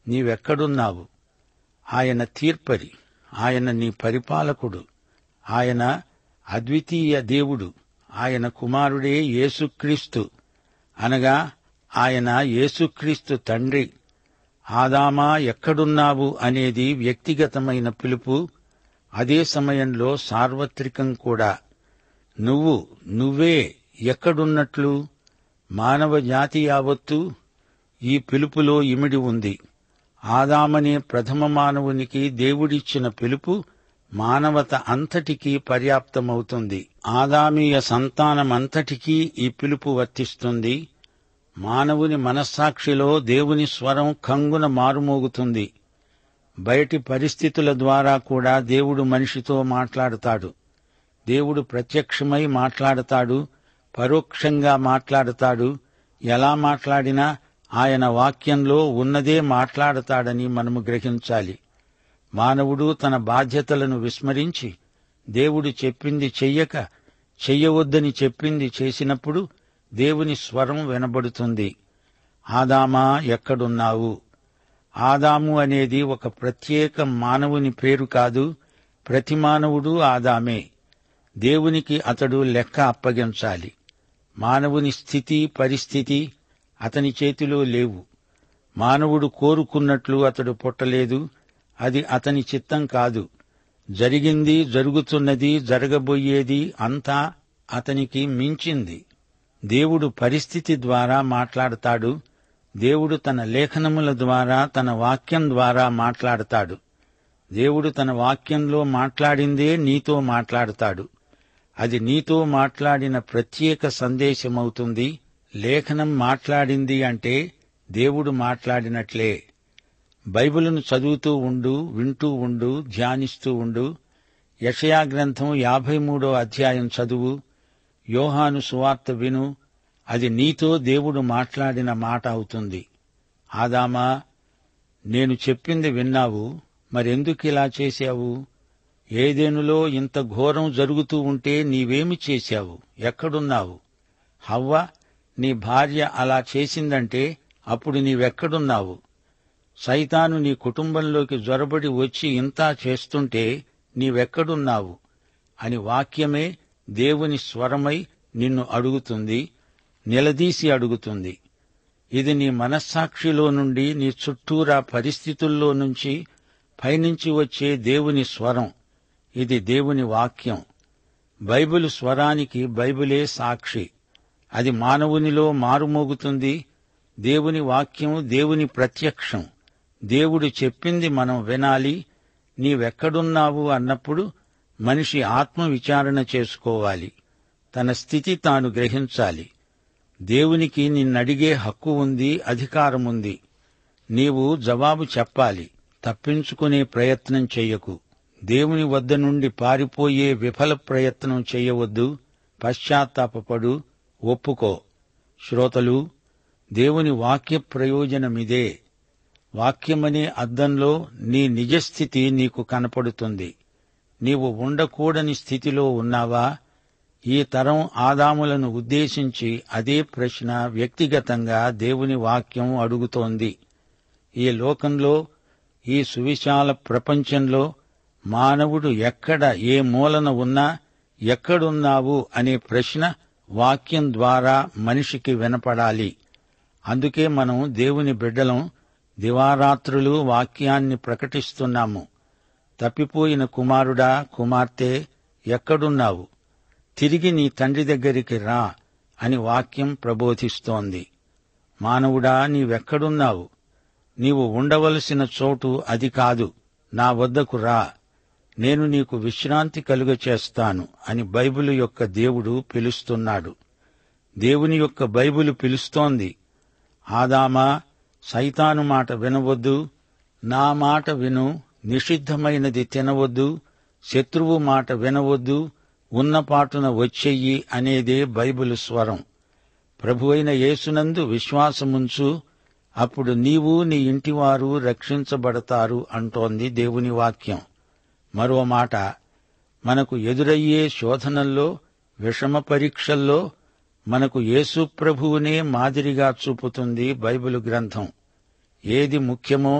నీవెక్కడున్నావు ఆయన తీర్పరి ఆయన నీ పరిపాలకుడు ఆయన అద్వితీయ దేవుడు ఆయన కుమారుడే యేసుక్రీస్తు అనగా ఆయన యేసుక్రీస్తు తండ్రి ఆదామా ఎక్కడున్నావు అనేది వ్యక్తిగతమైన పిలుపు అదే సమయంలో సార్వత్రికం కూడా నువ్వు నువ్వే ఎక్కడున్నట్లు మానవ జాతి యావత్తు ఈ పిలుపులో ఇమిడి ఉంది ఆదామనే ప్రథమ మానవునికి దేవుడిచ్చిన పిలుపు మానవత అంతటికీ పర్యాప్తమవుతుంది ఆదామీయ సంతానమంతటికీ ఈ పిలుపు వర్తిస్తుంది మానవుని మనస్సాక్షిలో దేవుని స్వరం కంగున మారుమోగుతుంది బయటి పరిస్థితుల ద్వారా కూడా దేవుడు మనిషితో మాట్లాడతాడు దేవుడు ప్రత్యక్షమై మాట్లాడతాడు పరోక్షంగా మాట్లాడతాడు ఎలా మాట్లాడినా ఆయన వాక్యంలో ఉన్నదే మాట్లాడతాడని మనము గ్రహించాలి మానవుడు తన బాధ్యతలను విస్మరించి దేవుడు చెప్పింది చెయ్యక చెయ్యవద్దని చెప్పింది చేసినప్పుడు దేవుని స్వరం వినబడుతుంది ఆదామా ఎక్కడున్నావు ఆదాము అనేది ఒక ప్రత్యేక మానవుని పేరు కాదు ప్రతి మానవుడు ఆదామే దేవునికి అతడు లెక్క అప్పగించాలి మానవుని స్థితి పరిస్థితి అతని చేతిలో లేవు మానవుడు కోరుకున్నట్లు అతడు పుట్టలేదు అది అతని చిత్తం కాదు జరిగింది జరుగుతున్నది జరగబోయేది అంతా అతనికి మించింది దేవుడు పరిస్థితి ద్వారా మాట్లాడతాడు దేవుడు తన లేఖనముల ద్వారా తన వాక్యం ద్వారా మాట్లాడతాడు దేవుడు తన వాక్యంలో మాట్లాడిందే నీతో మాట్లాడతాడు అది నీతో మాట్లాడిన ప్రత్యేక సందేశమవుతుంది లేఖనం మాట్లాడింది అంటే దేవుడు మాట్లాడినట్లే బైబిలును చదువుతూ ఉండు వింటూ ఉండు ధ్యానిస్తూ ఉండు యషయా గ్రంథం యాభై మూడో అధ్యాయం చదువు యోహాను సువార్త విను అది నీతో దేవుడు మాట్లాడిన మాట అవుతుంది ఆదామా నేను చెప్పింది విన్నావు మరెందుకిలా చేశావు ఏదేనులో ఇంత ఘోరం జరుగుతూ ఉంటే నీవేమి చేశావు ఎక్కడున్నావు హవ్వ నీ భార్య అలా చేసిందంటే అప్పుడు నీవెక్కడున్నావు సైతాను నీ కుటుంబంలోకి జొరబడి వచ్చి ఇంతా చేస్తుంటే నీవెక్కడున్నావు అని వాక్యమే దేవుని స్వరమై నిన్ను అడుగుతుంది నిలదీసి అడుగుతుంది ఇది నీ మనస్సాక్షిలో నుండి నీ చుట్టూరా పరిస్థితుల్లో నుంచి పైనుంచి వచ్చే దేవుని స్వరం ఇది దేవుని వాక్యం బైబిల్ స్వరానికి బైబిలే సాక్షి అది మానవునిలో మారుమోగుతుంది దేవుని వాక్యం దేవుని ప్రత్యక్షం దేవుడు చెప్పింది మనం వినాలి నీవెక్కడున్నావు అన్నప్పుడు మనిషి ఆత్మ విచారణ చేసుకోవాలి తన స్థితి తాను గ్రహించాలి దేవునికి నిన్నడిగే హక్కు ఉంది అధికారముంది నీవు జవాబు చెప్పాలి తప్పించుకునే ప్రయత్నం చెయ్యకు దేవుని వద్ద నుండి పారిపోయే విఫల ప్రయత్నం చేయవద్దు పశ్చాత్తాపపడు ఒప్పుకో శ్రోతలు దేవుని వాక్య ప్రయోజనమిదే వాక్యమనే అద్దంలో నీ నిజస్థితి నీకు కనపడుతుంది నీవు ఉండకూడని స్థితిలో ఉన్నావా ఈ తరం ఆదాములను ఉద్దేశించి అదే ప్రశ్న వ్యక్తిగతంగా దేవుని వాక్యం అడుగుతోంది ఈ లోకంలో ఈ సువిశాల ప్రపంచంలో మానవుడు ఎక్కడ ఏ మూలన ఉన్నా ఎక్కడున్నావు అనే ప్రశ్న వాక్యం ద్వారా మనిషికి వినపడాలి అందుకే మనం దేవుని బిడ్డలం దివారాత్రులు వాక్యాన్ని ప్రకటిస్తున్నాము తప్పిపోయిన కుమారుడా కుమార్తె ఎక్కడున్నావు తిరిగి నీ తండ్రి దగ్గరికి రా అని వాక్యం ప్రబోధిస్తోంది మానవుడా నీవెక్కడున్నావు నీవు ఉండవలసిన చోటు అది కాదు నా వద్దకు రా నేను నీకు విశ్రాంతి కలుగ చేస్తాను అని బైబిలు యొక్క దేవుడు పిలుస్తున్నాడు దేవుని యొక్క బైబిలు పిలుస్తోంది ఆదామా సైతాను మాట వినవద్దు నా మాట విను నిషిద్ధమైనది తినవద్దు శత్రువు మాట వినవద్దు ఉన్నపాటున వచ్చెయ్యి అనేదే బైబిలు స్వరం ప్రభు అయిన యేసునందు విశ్వాసముంచు అప్పుడు నీవు నీ ఇంటివారు రక్షించబడతారు అంటోంది దేవుని వాక్యం మరో మాట మనకు ఎదురయ్యే శోధనల్లో విషమ పరీక్షల్లో మనకు యేసు ప్రభువునే మాదిరిగా చూపుతుంది బైబిలు గ్రంథం ఏది ముఖ్యమో